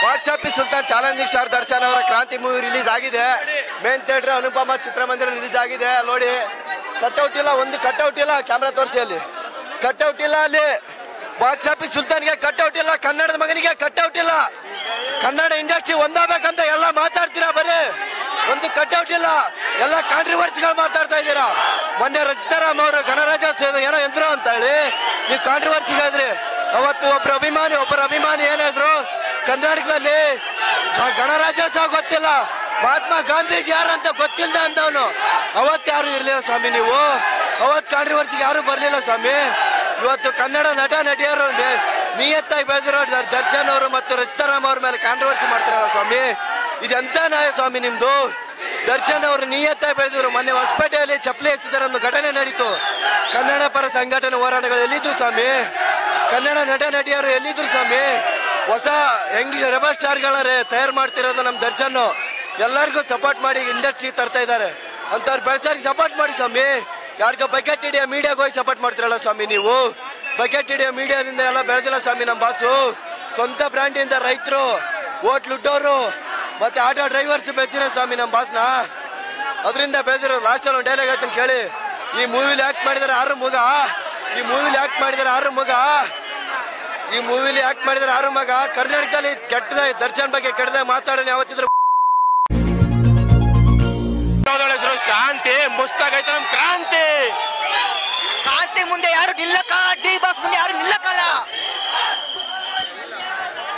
box office Sultan challenging star Darshan ಅವರ Kranti movie release ಆಗಿದೆ main theatre Anupama ಚಿತ್ರಮಂದಿರ ರಿಲೀಸ್ ಆಗಿದೆ ಅಲ್ಲಿ ನೋಡಿ ಕಟ್ಔಟ್ ಇಲ್ಲ ಒಂದು ಕಟ್ಔಟ್ ಇಲ್ಲ ಕ್ಯಾಮ್ರಾ ತೋರಿಸಿ ಅಲ್ಲಿ ಕಟ್ಔಟ್ ಇಲ್ಲ ಅಲ್ಲಿ ಬಾಕ್ಸ್ ಆಫೀಸ್ ಸುಲ್ತಾನ್ಗೆ ಕಟ್ಔಟ್ ಇಲ್ಲ ಕನ್ನಡದ ಮಗನಿಗೆ ಕಟ್ಔಟ್ ಇಲ್ಲ ಕನ್ನಡ ಇಂಡಸ್ಟ್ರಿ ಒಂದಾಗಬೇಕಂತ ಎಲ್ಲ ಮಾತಾಡ್ತೀರಾ ಬರೀ ಒಂದು ಕಟ್ಔಟ್ ಇಲ್ಲ ಎಲ್ಲ ಕಾಂಟ್ರಿವರ್ಸಿಗಳು ಮಾತಾಡ್ತಾ ಇದ್ದೀರಾ ಮೊನ್ನೆ ರಚಿತಾರಾಮ್ ಅವರು ಗಣರಾಜ್ಯೋತ್ಸವದ ಏನೋ ಎಂದ್ರು ಅಂತ ಹೇಳಿ ನೀವು ಕಾಂಟ್ರಿವರ್ಸಿಗಳಿದ್ರಿ ಅವತ್ತು ಒಬ್ರು ಅಭಿಮಾನಿ ಒಬ್ಬರ ಅಭಿಮಾನಿ ಏನಾದ್ರು ಕರ್ನಾಟಕದಲ್ಲಿ ಸ- ಗಣರಾಜ್ಯೋತ್ಸವ ಗೊತ್ತಿಲ್ಲ ಮಹಾತ್ಮ ಗಾಂಧೀಜಿ ಯಾರು ಅಂತ ಗೊತ್ತಿಲ್ಲದ ಅಂತವನು ಅವತ್ತು ಯಾರು ಇರ್ಲಿಲ್ಲ ಸ್ವಾಮಿ ನೀವು ಅವತ್ತು ಕಾಂಟ್ರಿವರ್ಸಿಗೆ ಯಾರು ಬರ್ಲಿಲ್ಲ ಸ್ವಾಮಿ ಇವತ್ತು ಕನ್ನಡ ನಟ ನಟಿಯರು ನೆ- ನಿಯತ್ತಾಗಿ ಬೆಳೆದಿರೋ ದ- ದರ್ಶನ್ ಅವರು ಮತ್ತು ರಚಿತಾರಾಮ್ ಅವ್ರ ಮೇಲೆ ಕಾಂಟ್ರವರ್ಸಿ ಮಾಡ್ತಾರಲ್ಲ ಸ್ವಾಮಿ ಇದೆಂತ ನ್ಯಾಯ ಸ್ವಾಮಿ ನಿಮ್ದು ದರ್ಶನ್ ಅವರು ನಿಯತ್ತಾಗಿ ಬೆಳೆದಿದ್ರು ಮೊನ್ನೆ ಹೊಸಪೇಟೆಯಲ್ಲಿ ಚಪ್ಪಲಿ ಎಸೆದರ ಒಂದು ಘಟನೆ ನಡೀತು ಕನ್ನಡ ಪರ ಸಂಘಟನೆ ಹೋರಾಟಗಳು ಎಲ್ಲಿದ್ದು ಸ್ವಾಮಿ ಕನ್ನಡ ನಟ ನಟಿಯರು ಎಲ್ಲಿದ್ರು ಸ್ವಾಮಿ ಹೊಸ ಹೆಂಗ್ ರೆಬಲ್ ಸ್ಟಾರ್ಗಳ ತಯಾರು ಮಾಡ್ತಿರೋದು ನಮ್ ದರ್ಶನ್ ಎಲ್ಲರಿಗೂ ಸಪೋರ್ಟ್ ಮಾಡಿ ಇಂಡಸ್ಟ್ರಿ ತರ್ತಾ ಇದ್ದಾರೆ ಅಂತವ್ರು ಬೆಳ್ಸೋರಿಗೆ ಸಪೋರ್ಟ್ ಮಾಡಿ ಸ್ವಾಮಿ ಯಾರಿಗೋ ಬಕೆಟ್ ಹಿಡಿಯೋ ಮೀಡಿಯಾಗ ಹೋಗಿ ಸಪೋರ್ಟ್ ಮಾಡ್ತಿರಲ್ಲ ಸ್ವಾಮಿ ನೀವು ಬಕೆಟ್ ಹಿಡಿಯೋ ಮೀಡಿಯಾದಿಂದ ಎಲ್ಲ ಬೆಳೆದಿಲ್ಲ ಸ್ವಾಮಿ ನಮ್ಮ ಬಾಸು ಸ್ವಂತ ಬ್ರ್ಯಾಂಡಿಂದ ರೈತರು ಹೋಟ್ಲುಟ್ಟೋರು ಮತ್ತೆ ಆಟೋ ಡ್ರೈವರ್ಸ್ ಬೆಳೆಸಿರೋ ಸ್ವಾಮಿ ನಮ್ಮ ಬಾಸ್ನ ಅದರಿಂದ ಬೆಳೆದಿರೋ ಲಾಸ್ಟಲ್ಲಿ ಒಂದು ಡೈಲಾಗ್ ಹೇಳ್ತೀನಿ ಕೇಳಿ ಈ ಮೂವಿಲಿ ಆಕ್ಟ್ ಮಾಡಿದಾರೆ ಆರು ಮಗ ಈ ಮೂವಿಲಿ ಆಕ್ಟ್ ಮಾಡಿದಾರೆ ಆರು ಮಗ ಈ ಮೂವಿಲಿ ಆಕ್ಟ್ ಮಾಡಿದಾರೆ ಆರು ಮಗ ಕರ್ನಾಟಕದಲ್ಲಿ ಕೆಟ್ಟದ ದರ್ಶನ್ ಬಗ್ಗೆ ಕೆಟ್ಟದ ಮಾತಾಡೋಣ ಯಾವತ್ತಿದ್ರು ಹೆಸರು ಶಾಂತಿ ಮುಸ್ತಾಗೈತೆ ನಮ್ ಕ್ರಾಂತಿ ಕಾಂತಿ ಮುಂದೆ ಯಾರು ನಿಲ್ಲಕ್ಕ ಡಿ ಬಾಸ್ ಮುಂದೆ ಯಾರು ನಿಲ್ಲಕ್ಕ